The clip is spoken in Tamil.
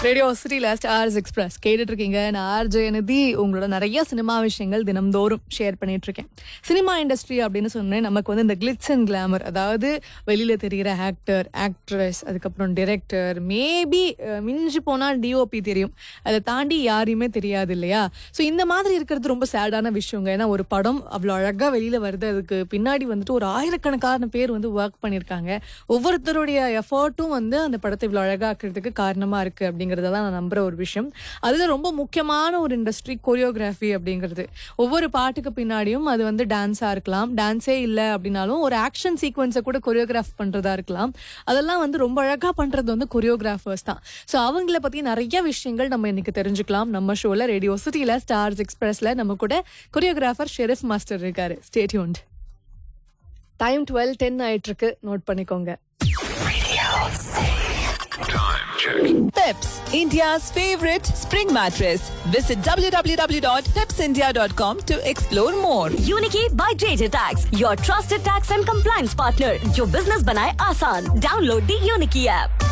ரேடியோ சிட்டியில் ஸ்டார்ஸ் எக்ஸ்பிரஸ் கேட்டுட்டு இருக்கீங்க நான் ஆர்ஜே நிதி உங்களோட நிறைய சினிமா விஷயங்கள் தினம்தோறும் ஷேர் பண்ணிட்டு இருக்கேன் சினிமா இண்டஸ்ட்ரி அப்படின்னு சொன்னேன் நமக்கு வந்து இந்த கிளிட்ஸ் அண்ட் கிளாமர் அதாவது வெளியில தெரிகிற ஆக்டர் ஆக்ட்ரஸ் அதுக்கப்புறம் டிரெக்டர் மேபி மிஞ்சி போனால் டிஓபி தெரியும் அதை தாண்டி யாரையுமே தெரியாது இல்லையா ஸோ இந்த மாதிரி இருக்கிறது ரொம்ப சேடான விஷயங்க ஏன்னா ஒரு படம் அவ்வளோ அழகாக வெளியில வருது அதுக்கு பின்னாடி வந்துட்டு ஒரு ஆயிரக்கணக்கான பேர் வந்து ஒர்க் பண்ணியிருக்காங்க ஒவ்வொருத்தருடைய எஃபர்ட்டும் வந்து அந்த படத்தை இவ்வளோ அழகாக்குறதுக்கு காரணமா இருக்கு அப்படிங்கறத தான் நான் நம்புற ஒரு விஷயம் அதுல ரொம்ப முக்கியமான ஒரு இண்டஸ்ட்ரி கொரியோகிராஃபி அப்படிங்கிறது ஒவ்வொரு பாட்டுக்கு பின்னாடியும் அது வந்து டான்ஸா இருக்கலாம் டான்ஸே இல்லை அப்படின்னாலும் ஒரு ஆக்ஷன் சீக்வன்ஸை கூட கொரியோகிராஃப் பண்றதா இருக்கலாம் அதெல்லாம் வந்து ரொம்ப அழகா பண்றது வந்து கொரியோகிராஃபர்ஸ் தான் ஸோ அவங்கள பத்தி நிறைய விஷயங்கள் நம்ம இன்னைக்கு தெரிஞ்சுக்கலாம் நம்ம ஷோல ரேடியோ சிட்டியில ஸ்டார்ஸ் எக்ஸ்பிரஸ்ல நம்ம கூட கொரியோகிராஃபர் ஷெரீஃப் மாஸ்டர் இருக்காரு ஸ்டேட்யூன்ட் டைம் டுவெல் டென் ஆயிட்டு இருக்கு நோட் பண்ணிக்கோங்க Peps, India's favorite spring mattress. Visit www.pepsindia.com to explore more. यूनिकी by J J tax your trusted tax and compliance partner जो बिजनेस बनाए आसान डाउनलोड दी यूनिकी ऐप